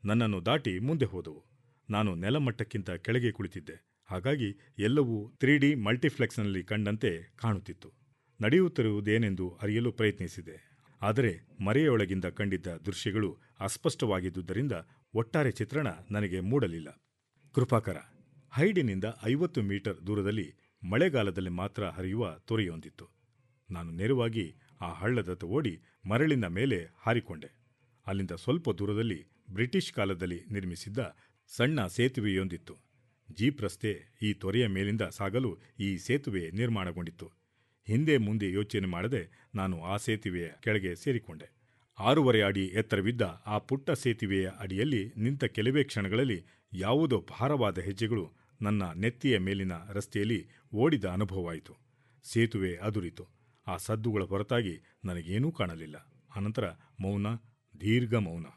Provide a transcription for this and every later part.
ನನ್ನನ್ನು ದಾಟಿ ಮುಂದೆ ಹೋದವು ನಾನು ನೆಲಮಟ್ಟಕ್ಕಿಂತ ಕೆಳಗೆ ಕುಳಿತಿದ್ದೆ ಹಾಗಾಗಿ ಎಲ್ಲವೂ ತ್ರೀ ಡಿ ಮಲ್ಟಿಫ್ಲೆಕ್ಸ್ನಲ್ಲಿ ಕಂಡಂತೆ ಕಾಣುತ್ತಿತ್ತು ನಡೆಯುತ್ತಿರುವುದೇನೆಂದು ಅರಿಯಲು ಪ್ರಯತ್ನಿಸಿದೆ ಆದರೆ ಮರೆಯೊಳಗಿಂದ ಕಂಡಿದ್ದ ದೃಶ್ಯಗಳು ಅಸ್ಪಷ್ಟವಾಗಿದ್ದುದರಿಂದ ಒಟ್ಟಾರೆ ಚಿತ್ರಣ ನನಗೆ ಮೂಡಲಿಲ್ಲ ಕೃಪಾಕರ ಹೈಡಿನಿಂದ ಐವತ್ತು ಮೀಟರ್ ದೂರದಲ್ಲಿ ಮಳೆಗಾಲದಲ್ಲಿ ಮಾತ್ರ ಹರಿಯುವ ತೊರೆಯೊಂದಿತ್ತು ನಾನು ನೇರವಾಗಿ ಆ ಹಳ್ಳದತ್ತ ಓಡಿ ಮರಳಿನ ಮೇಲೆ ಹಾರಿಕೊಂಡೆ ಅಲ್ಲಿಂದ ಸ್ವಲ್ಪ ದೂರದಲ್ಲಿ ಬ್ರಿಟಿಷ್ ಕಾಲದಲ್ಲಿ ನಿರ್ಮಿಸಿದ್ದ ಸಣ್ಣ ಸೇತುವೆಯೊಂದಿತ್ತು ಜೀಪ್ ರಸ್ತೆ ಈ ತೊರೆಯ ಮೇಲಿಂದ ಸಾಗಲು ಈ ಸೇತುವೆ ನಿರ್ಮಾಣಗೊಂಡಿತ್ತು ಹಿಂದೆ ಮುಂದೆ ಯೋಚನೆ ಮಾಡದೆ ನಾನು ಆ ಸೇತುವೆಯ ಕೆಳಗೆ ಸೇರಿಕೊಂಡೆ ಆರೂವರೆ ಅಡಿ ಎತ್ತರವಿದ್ದ ಆ ಪುಟ್ಟ ಸೇತುವೆಯ ಅಡಿಯಲ್ಲಿ ನಿಂತ ಕೆಲವೇ ಕ್ಷಣಗಳಲ್ಲಿ ಯಾವುದೋ ಭಾರವಾದ ಹೆಜ್ಜೆಗಳು ನನ್ನ ನೆತ್ತಿಯ ಮೇಲಿನ ರಸ್ತೆಯಲ್ಲಿ ಓಡಿದ ಅನುಭವವಾಯಿತು ಸೇತುವೆ ಅದುರಿತು ಆ ಸದ್ದುಗಳ ಹೊರತಾಗಿ ನನಗೇನೂ ಕಾಣಲಿಲ್ಲ ಅನಂತರ ಮೌನ ದೀರ್ಘ ಮೌನ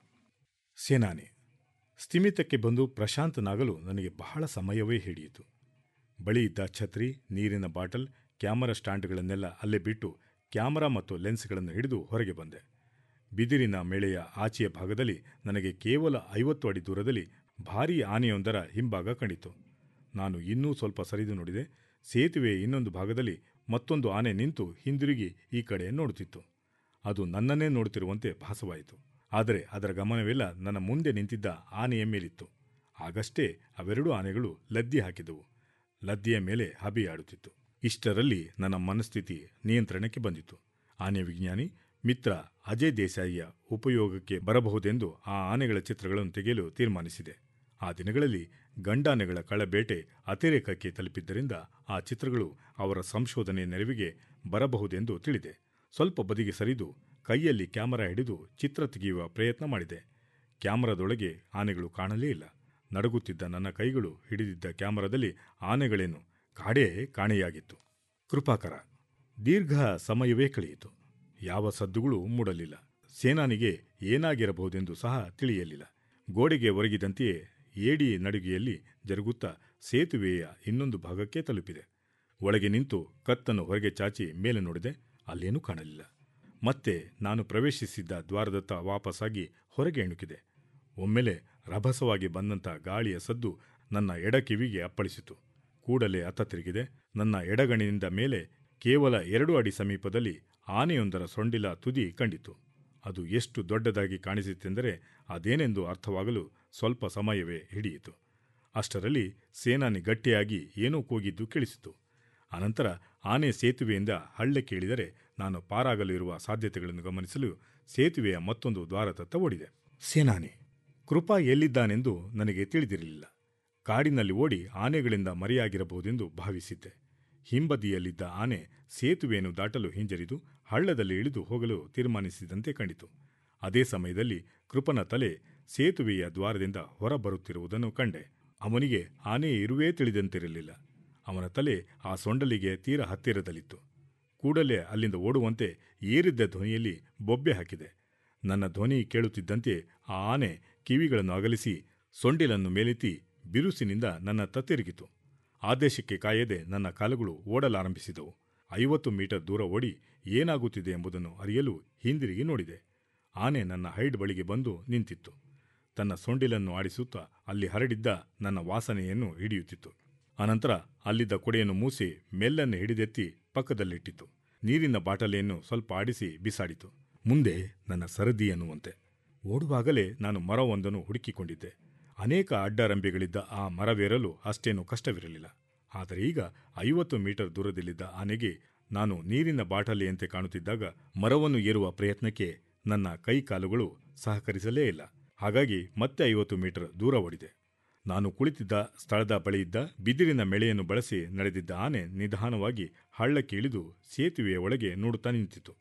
ಸೇನಾನಿ ಸ್ಥಿಮಿತಕ್ಕೆ ಬಂದು ಪ್ರಶಾಂತನಾಗಲು ನನಗೆ ಬಹಳ ಸಮಯವೇ ಹಿಡಿಯಿತು ಬಳಿ ಇದ್ದ ಛತ್ರಿ ನೀರಿನ ಬಾಟಲ್ ಕ್ಯಾಮರಾ ಸ್ಟ್ಯಾಂಡ್ಗಳನ್ನೆಲ್ಲ ಅಲ್ಲೇ ಬಿಟ್ಟು ಕ್ಯಾಮರಾ ಮತ್ತು ಲೆನ್ಸ್ಗಳನ್ನು ಹಿಡಿದು ಹೊರಗೆ ಬಂದೆ ಬಿದಿರಿನ ಮೇಳೆಯ ಆಚೆಯ ಭಾಗದಲ್ಲಿ ನನಗೆ ಕೇವಲ ಐವತ್ತು ಅಡಿ ದೂರದಲ್ಲಿ ಭಾರೀ ಆನೆಯೊಂದರ ಹಿಂಭಾಗ ಕಂಡಿತು ನಾನು ಇನ್ನೂ ಸ್ವಲ್ಪ ಸರಿದು ನೋಡಿದೆ ಸೇತುವೆಯ ಇನ್ನೊಂದು ಭಾಗದಲ್ಲಿ ಮತ್ತೊಂದು ಆನೆ ನಿಂತು ಹಿಂದಿರುಗಿ ಈ ಕಡೆ ನೋಡುತ್ತಿತ್ತು ಅದು ನನ್ನನ್ನೇ ನೋಡುತ್ತಿರುವಂತೆ ಭಾಸವಾಯಿತು ಆದರೆ ಅದರ ಗಮನವೆಲ್ಲ ನನ್ನ ಮುಂದೆ ನಿಂತಿದ್ದ ಆನೆಯ ಮೇಲಿತ್ತು ಆಗಷ್ಟೇ ಅವೆರಡೂ ಆನೆಗಳು ಲದ್ದಿ ಹಾಕಿದವು ಲದ್ದಿಯ ಮೇಲೆ ಹಬಿಯಾಡುತ್ತಿತ್ತು ಇಷ್ಟರಲ್ಲಿ ನನ್ನ ಮನಸ್ಥಿತಿ ನಿಯಂತ್ರಣಕ್ಕೆ ಬಂದಿತು ಆನೆ ವಿಜ್ಞಾನಿ ಮಿತ್ರ ಅಜಯ್ ದೇಸಾಯಿಯ ಉಪಯೋಗಕ್ಕೆ ಬರಬಹುದೆಂದು ಆ ಆನೆಗಳ ಚಿತ್ರಗಳನ್ನು ತೆಗೆಯಲು ತೀರ್ಮಾನಿಸಿದೆ ಆ ದಿನಗಳಲ್ಲಿ ಗಂಡಾನೆಗಳ ಕಳಬೇಟೆ ಅತಿರೇಕಕ್ಕೆ ತಲುಪಿದ್ದರಿಂದ ಆ ಚಿತ್ರಗಳು ಅವರ ಸಂಶೋಧನೆ ನೆರವಿಗೆ ಬರಬಹುದೆಂದು ತಿಳಿದೆ ಸ್ವಲ್ಪ ಬದಿಗೆ ಸರಿದು ಕೈಯಲ್ಲಿ ಕ್ಯಾಮರಾ ಹಿಡಿದು ಚಿತ್ರ ತೆಗೆಯುವ ಪ್ರಯತ್ನ ಮಾಡಿದೆ ಕ್ಯಾಮರಾದೊಳಗೆ ಆನೆಗಳು ಕಾಣಲೇ ಇಲ್ಲ ನಡುಗುತ್ತಿದ್ದ ನನ್ನ ಕೈಗಳು ಹಿಡಿದಿದ್ದ ಕ್ಯಾಮರಾದಲ್ಲಿ ಆನೆಗಳೇನು ಕಾಡೇ ಕಾಣೆಯಾಗಿತ್ತು ಕೃಪಾಕರ ದೀರ್ಘ ಸಮಯವೇ ಕಳೆಯಿತು ಯಾವ ಸದ್ದುಗಳು ಮೂಡಲಿಲ್ಲ ಸೇನಾನಿಗೆ ಏನಾಗಿರಬಹುದೆಂದು ಸಹ ತಿಳಿಯಲಿಲ್ಲ ಗೋಡೆಗೆ ಒರಗಿದಂತೆಯೇ ಏಡಿ ನಡುಗೆಯಲ್ಲಿ ಜರುಗುತ್ತಾ ಸೇತುವೆಯ ಇನ್ನೊಂದು ಭಾಗಕ್ಕೆ ತಲುಪಿದೆ ಒಳಗೆ ನಿಂತು ಕತ್ತನ್ನು ಹೊರಗೆ ಚಾಚಿ ಮೇಲೆ ನೋಡಿದೆ ಅಲ್ಲೇನೂ ಕಾಣಲಿಲ್ಲ ಮತ್ತೆ ನಾನು ಪ್ರವೇಶಿಸಿದ್ದ ದ್ವಾರದತ್ತ ವಾಪಸ್ಸಾಗಿ ಹೊರಗೆ ಎಣುಕಿದೆ ಒಮ್ಮೆಲೆ ರಭಸವಾಗಿ ಬಂದಂಥ ಗಾಳಿಯ ಸದ್ದು ನನ್ನ ಎಡ ಕಿವಿಗೆ ಅಪ್ಪಳಿಸಿತು ಕೂಡಲೇ ಅತ್ತ ತಿರುಗಿದೆ ನನ್ನ ಎಡಗಣಿನಿಂದ ಮೇಲೆ ಕೇವಲ ಎರಡು ಅಡಿ ಸಮೀಪದಲ್ಲಿ ಆನೆಯೊಂದರ ಸೊಂಡಿಲ ತುದಿ ಕಂಡಿತು ಅದು ಎಷ್ಟು ದೊಡ್ಡದಾಗಿ ಕಾಣಿಸಿತೆಂದರೆ ಅದೇನೆಂದು ಅರ್ಥವಾಗಲು ಸ್ವಲ್ಪ ಸಮಯವೇ ಹಿಡಿಯಿತು ಅಷ್ಟರಲ್ಲಿ ಸೇನಾನಿ ಗಟ್ಟಿಯಾಗಿ ಏನೋ ಕೂಗಿದ್ದು ಕೇಳಿಸಿತು ಅನಂತರ ಆನೆ ಸೇತುವೆಯಿಂದ ಹಳ್ಳಕ್ಕೆ ಇಳಿದರೆ ನಾನು ಪಾರಾಗಲು ಇರುವ ಸಾಧ್ಯತೆಗಳನ್ನು ಗಮನಿಸಲು ಸೇತುವೆಯ ಮತ್ತೊಂದು ದ್ವಾರದತ್ತ ಓಡಿದೆ ಸೇನಾನಿ ಕೃಪಾ ಎಲ್ಲಿದ್ದಾನೆಂದು ನನಗೆ ತಿಳಿದಿರಲಿಲ್ಲ ಕಾಡಿನಲ್ಲಿ ಓಡಿ ಆನೆಗಳಿಂದ ಮರೆಯಾಗಿರಬಹುದೆಂದು ಭಾವಿಸಿದ್ದೆ ಹಿಂಬದಿಯಲ್ಲಿದ್ದ ಆನೆ ಸೇತುವೆಯನ್ನು ದಾಟಲು ಹಿಂಜರಿದು ಹಳ್ಳದಲ್ಲಿ ಇಳಿದು ಹೋಗಲು ತೀರ್ಮಾನಿಸಿದಂತೆ ಕಂಡಿತು ಅದೇ ಸಮಯದಲ್ಲಿ ಕೃಪನ ತಲೆ ಸೇತುವೆಯ ದ್ವಾರದಿಂದ ಹೊರಬರುತ್ತಿರುವುದನ್ನು ಕಂಡೆ ಅವನಿಗೆ ಆನೆ ಇರುವೇ ತಿಳಿದಂತಿರಲಿಲ್ಲ ಅವನ ತಲೆ ಆ ಸೊಂಡಲಿಗೆ ತೀರ ಹತ್ತಿರದಲ್ಲಿತ್ತು ಕೂಡಲೇ ಅಲ್ಲಿಂದ ಓಡುವಂತೆ ಏರಿದ್ದ ಧ್ವನಿಯಲ್ಲಿ ಬೊಬ್ಬೆ ಹಾಕಿದೆ ನನ್ನ ಧ್ವನಿ ಕೇಳುತ್ತಿದ್ದಂತೆ ಆ ಆನೆ ಕಿವಿಗಳನ್ನು ಅಗಲಿಸಿ ಸೊಂಡಿಲನ್ನು ಮೇಲೆತ್ತಿ ಬಿರುಸಿನಿಂದ ನನ್ನ ತತ್ತಿರುಗಿತು ಆದೇಶಕ್ಕೆ ಕಾಯದೆ ನನ್ನ ಕಾಲುಗಳು ಓಡಲಾರಂಭಿಸಿದವು ಐವತ್ತು ಮೀಟರ್ ದೂರ ಓಡಿ ಏನಾಗುತ್ತಿದೆ ಎಂಬುದನ್ನು ಅರಿಯಲು ಹಿಂದಿರುಗಿ ನೋಡಿದೆ ಆನೆ ನನ್ನ ಹೈಡ್ ಬಳಿಗೆ ಬಂದು ನಿಂತಿತ್ತು ತನ್ನ ಸೊಂಡಿಲನ್ನು ಆಡಿಸುತ್ತಾ ಅಲ್ಲಿ ಹರಡಿದ್ದ ನನ್ನ ವಾಸನೆಯನ್ನು ಹಿಡಿಯುತ್ತಿತ್ತು ಅನಂತರ ಅಲ್ಲಿದ್ದ ಕೊಡೆಯನ್ನು ಮೂಸಿ ಮೆಲ್ಲನ್ನು ಹಿಡಿದೆತ್ತಿ ಪಕ್ಕದಲ್ಲಿಟ್ಟಿತು ನೀರಿನ ಬಾಟಲಿಯನ್ನು ಸ್ವಲ್ಪ ಆಡಿಸಿ ಬಿಸಾಡಿತು ಮುಂದೆ ನನ್ನ ಸರದಿ ಎನ್ನುವಂತೆ ಓಡುವಾಗಲೇ ನಾನು ಮರವೊಂದನ್ನು ಹುಡುಕಿಕೊಂಡಿದ್ದೆ ಅನೇಕ ಅಡ್ಡರಂಬೆಗಳಿದ್ದ ಆ ಮರವೇರಲು ಅಷ್ಟೇನೂ ಕಷ್ಟವಿರಲಿಲ್ಲ ಆದರೆ ಈಗ ಐವತ್ತು ಮೀಟರ್ ದೂರದಲ್ಲಿದ್ದ ಆನೆಗೆ ನಾನು ನೀರಿನ ಬಾಟಲಿಯಂತೆ ಕಾಣುತ್ತಿದ್ದಾಗ ಮರವನ್ನು ಏರುವ ಪ್ರಯತ್ನಕ್ಕೆ ನನ್ನ ಕೈ ಕಾಲುಗಳು ಸಹಕರಿಸಲೇ ಇಲ್ಲ ಹಾಗಾಗಿ ಮತ್ತೆ ಐವತ್ತು ಮೀಟರ್ ದೂರ ಓಡಿದೆ ನಾನು ಕುಳಿತಿದ್ದ ಸ್ಥಳದ ಬಳಿಯಿದ್ದ ಬಿದಿರಿನ ಮೆಳೆಯನ್ನು ಬಳಸಿ ನಡೆದಿದ್ದ ಆನೆ ನಿಧಾನವಾಗಿ ಹಳ್ಳಕ್ಕೆ ಇಳಿದು ಸೇತುವೆಯ ಒಳಗೆ ನೋಡುತ್ತಾ ನಿಂತಿತು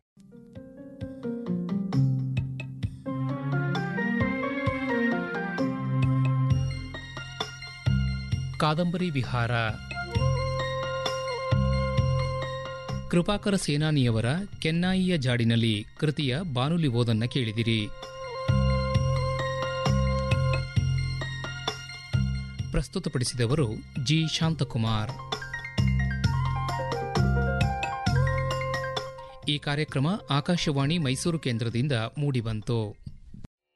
ಕಾದಂಬರಿ ವಿಹಾರ ಕೃಪಾಕರ ಸೇನಾನಿಯವರ ಕೆನ್ನಾಯಿಯ ಜಾಡಿನಲ್ಲಿ ಕೃತಿಯ ಬಾನುಲಿ ಓದನ್ನ ಕೇಳಿದಿರಿ ಪ್ರಸ್ತುತಪಡಿಸಿದವರು ಜಿ ಶಾಂತಕುಮಾರ್ ಈ ಕಾರ್ಯಕ್ರಮ ಆಕಾಶವಾಣಿ ಮೈಸೂರು ಕೇಂದ್ರದಿಂದ ಮೂಡಿಬಂತು